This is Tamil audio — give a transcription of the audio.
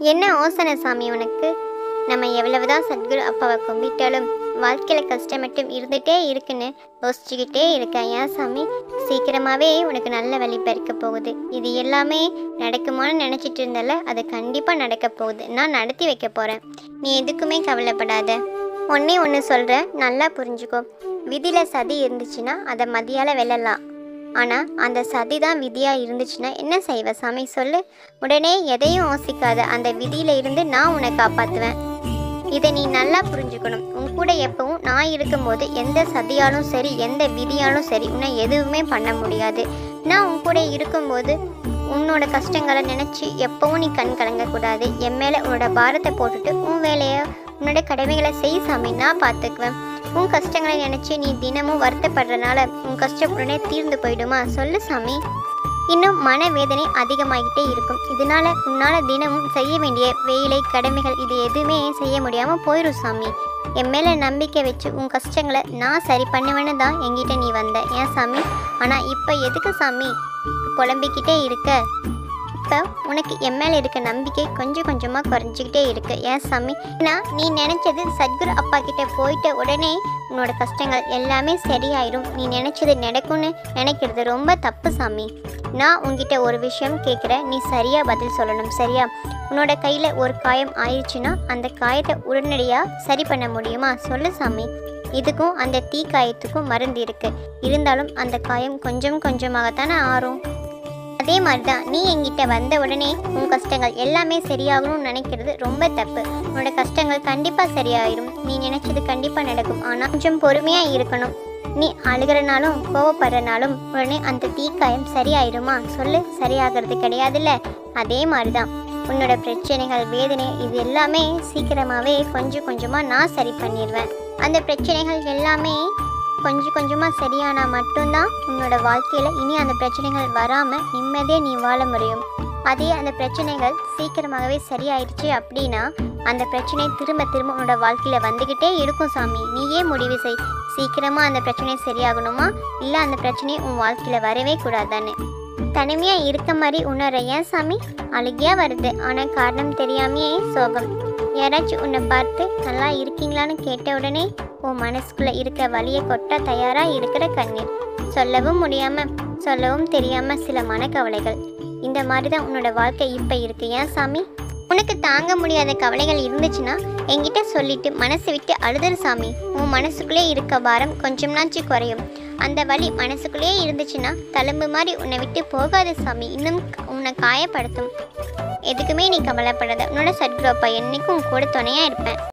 என்ன யோசனை சாமி உனக்கு நம்ம எவ்வளவுதான் சத்குரு அப்பாவை கும்பிட்டாலும் வாழ்க்கையில் கஷ்டம் மட்டும் இருந்துகிட்டே இருக்குன்னு யோசிச்சுக்கிட்டே இருக்கேன் ஏன் சாமி சீக்கிரமாகவே உனக்கு நல்ல வழி பிறக்க போகுது இது எல்லாமே நடக்குமான்னு நினச்சிட்டு இருந்தல அது கண்டிப்பாக நடக்க போகுது நான் நடத்தி வைக்க போகிறேன் நீ எதுக்குமே கவலைப்படாத ஒன்றே ஒன்று சொல்கிறேன் நல்லா புரிஞ்சுக்கோ விதியில் சதி இருந்துச்சுன்னா அதை மதியால் வெல்லலாம் ஆனால் அந்த சதி தான் விதியாக இருந்துச்சுன்னா என்ன செய்வ சாமி சொல்லு உடனே எதையும் யோசிக்காத அந்த விதியில இருந்து நான் உன்னை காப்பாற்றுவேன் இதை நீ நல்லா புரிஞ்சுக்கணும் உன் கூட எப்பவும் நான் இருக்கும்போது எந்த சதியாலும் சரி எந்த விதியாலும் சரி உன்னை எதுவுமே பண்ண முடியாது நான் உன் கூட இருக்கும்போது உன்னோட கஷ்டங்களை நினச்சி எப்பவும் நீ கண் கலங்கக்கூடாது என் மேலே உன்னோட பாரத்தை போட்டுட்டு உன் வேலையை உன்னோட கடமைகளை செய் சாமி நான் பார்த்துக்குவேன் உன் கஷ்டங்களை நினச்சி நீ தினமும் வருத்தப்படுறனால உன் கஷ்டம் உடனே தீர்ந்து போயிடுமா சொல்லு சாமி இன்னும் மனவேதனை அதிகமாகிட்டே இருக்கும் இதனால உன்னால தினமும் செய்ய வேண்டிய வேலை கடமைகள் இது எதுவுமே செய்ய முடியாம போயிடும் சாமி என் மேல நம்பிக்கை வச்சு உன் கஷ்டங்களை நான் சரி பண்ணுவேன்னு தான் என்கிட்ட நீ வந்த ஏன் சாமி ஆனா இப்ப எதுக்கு சாமி புலம்பிக்கிட்டே இருக்க இப்போ உனக்கு என் மேலே இருக்க நம்பிக்கை கொஞ்சம் கொஞ்சமாக குறைஞ்சிக்கிட்டே இருக்கு ஏன் சாமி நான் நீ நினச்சது சத்குரு அப்பா கிட்ட போயிட்ட உடனே உன்னோட கஷ்டங்கள் எல்லாமே சரியாயிடும் நீ நினச்சது நடக்கும்னு நினைக்கிறது ரொம்ப தப்பு சாமி நான் உன்கிட்ட ஒரு விஷயம் கேட்குறேன் நீ சரியாக பதில் சொல்லணும் சரியா உன்னோட கையில் ஒரு காயம் ஆயிடுச்சுன்னா அந்த காயத்தை உடனடியாக சரி பண்ண முடியுமா சொல்லு சாமி இதுக்கும் அந்த தீ காயத்துக்கும் மருந்து இருக்கு இருந்தாலும் அந்த காயம் கொஞ்சம் கொஞ்சமாகத்தானே ஆறும் அதே மாதிரி தான் நீ என்கிட்ட வந்த உடனே உன் கஷ்டங்கள் எல்லாமே சரியாகணும்னு நினைக்கிறது ரொம்ப தப்பு உன்னோட கஷ்டங்கள் கண்டிப்பாக சரியாயிரும் நீ நினைச்சது கண்டிப்பாக நடக்கும் ஆனால் கொஞ்சம் பொறுமையாக இருக்கணும் நீ அழுகிறனாலும் கோவப்படுறனாலும் உடனே அந்த தீக்காயம் சரியாயிடுமா சொல்லு சரியாகிறது கிடையாதுல்ல அதே மாதிரி தான் உன்னோட பிரச்சனைகள் வேதனை இது எல்லாமே சீக்கிரமாகவே கொஞ்சம் கொஞ்சமாக நான் சரி பண்ணிடுவேன் அந்த பிரச்சனைகள் எல்லாமே கொஞ்சம் கொஞ்சமாக சரியானா மட்டும்தான் உன்னோட வாழ்க்கையில் இனி அந்த பிரச்சனைகள் வராமல் நிம்மதியாக நீ வாழ முடியும் அதே அந்த பிரச்சனைகள் சீக்கிரமாகவே சரியாயிடுச்சு அப்படின்னா அந்த பிரச்சனை திரும்ப திரும்ப உன்னோட வாழ்க்கையில் வந்துக்கிட்டே இருக்கும் சாமி நீயே முடிவு செய் சீக்கிரமாக அந்த பிரச்சனை சரியாகணுமா இல்லை அந்த பிரச்சனை உன் வாழ்க்கையில் வரவே கூடாதான்னு தனிமையாக இருக்க மாதிரி உணர ஏன் சாமி அழுகியாக வருது ஆனால் காரணம் தெரியாமையே சோகம் யாராச்சும் உன்னை பார்த்து நல்லா இருக்கீங்களான்னு கேட்ட உடனே உன் மனசுக்குள்ள இருக்க வலியை கொட்ட தயாரா இருக்கிற கண்ணீர் சொல்லவும் முடியாம சொல்லவும் தெரியாம சில மனக்கவலைகள் இந்த மாதிரி தான் உன்னோட வாழ்க்கை இப்ப இருக்கு ஏன் சாமி உனக்கு தாங்க முடியாத கவலைகள் இருந்துச்சுன்னா என்கிட்ட சொல்லிட்டு மனசு விட்டு அழுதுரு சாமி உன் மனசுக்குள்ளே இருக்க பாரம் கொஞ்சம்னாச்சும் குறையும் அந்த வலி மனசுக்குள்ளேயே இருந்துச்சுன்னா தழும்பு மாதிரி உன்னை விட்டு போகாது சாமி இன்னும் உன்னை காயப்படுத்தும் எதுக்குமே நீ கவலைப்படாத உன்னோட சத்குரு அப்பா என்னைக்கும் உன் கூட துணையா இருப்பேன்